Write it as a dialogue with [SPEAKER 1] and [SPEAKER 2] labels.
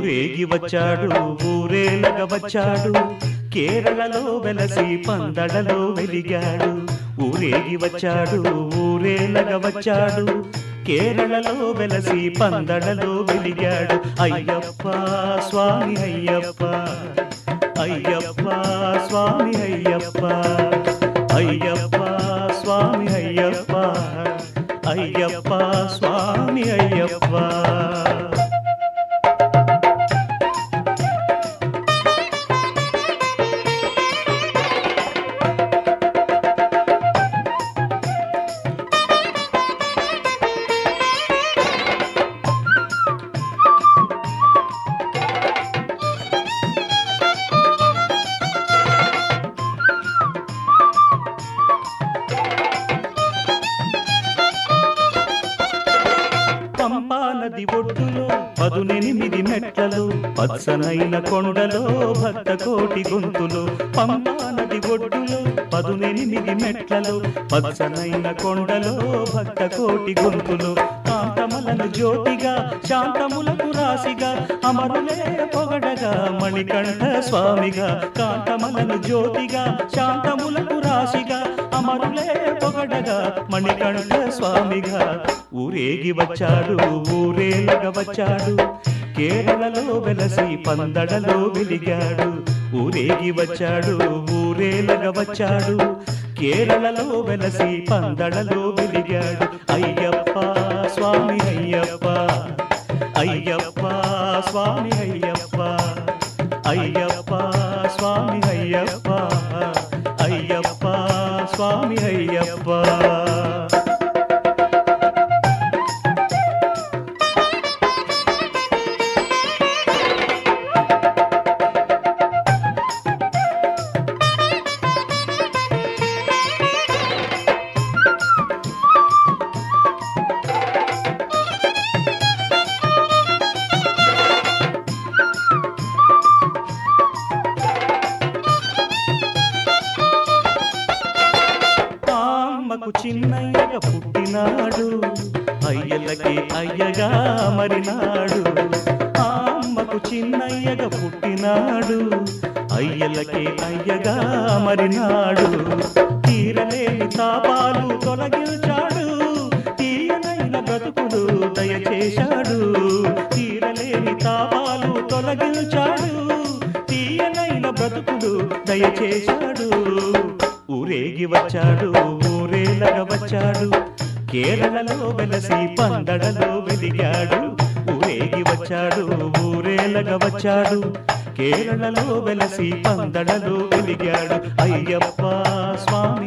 [SPEAKER 1] ఊరేగి వచ్చాడు ఊరేలగ వచ్చాడు కేరళలో వెలసి పందడలో వెలిగాడు ఊరేగి వచ్చాడు ఊరేలగ వచ్చాడు కేరళలో వెలసి పందడలో వెలిగాడు అయ్యప్ప స్వామి అయ్యప్ప అయ్యప్ప స్వామి అయ్యప్ప అయ్యప్ప స్వామి అయ్యప్ప అయ్యప్ప స్వామి అయ్యప్ప పంపా నది ఒడ్డులో పదునెనిమిది మెట్లలో పచ్చనైన కొండలో భక్త కోటి గొంతులు పంపా నది ఒడ్డులో పదునెనిమిది మెట్లలో పచ్చనైన కొండలో భక్త కోటి గొంతులు కాంతమలను జ్యోతిగా శాంతములకు రాశిగా అమరులే పొగడగా మణికంఠ స్వామిగా కాంతమలను జ్యోతిగా శాంతములకు రాశిగా అమరులే పొగడగా మణికంఠ స్వామిగా ఊరేగి వచ్చాడు ఊరేలగ వచ్చాడు కేరళలో వెలసి పందడలో వెలిగాడు ఊరేగి వచ్చాడు ఊరేలగ వచ్చాడు కేరళలో వెలసి పందడలో వెలిగాడు అయ్యప్ప స్వామి అయ్యప్ప అయ్యప్ప స్వామి అయ్యప్ప అయ్యప్ప స్వామి అయ్యప్ప అయ్యప్ప స్వామి అయ్యప్ప అమ్మకు చిన్నయ్యగా పుట్టినాడు అయ్యలకి అయ్యగా మరినాడు అమ్మకు చిన్నయ్యగా పుట్టినాడు అయ్యలకి అయ్యగా మరినాడు తీరలేని తాపాలు తొలగించాడు తీయనైన బ్రతుకులు దయచేశాడు తీరలేని తాపాలు తొలగించాడు తీయనైన బ్రతుకులు దయచేశాడు ఊరేగి వచ్చాడు ఊరేలగ వచ్చాడు కేరళలో వెలసి పందడలో వెలిగాడు ఊరేగి వచ్చాడు ఊరేలగ వచ్చాడు కేరళలో వెలసి పందడలో వెలిగాడు అయ్యప్ప స్వామి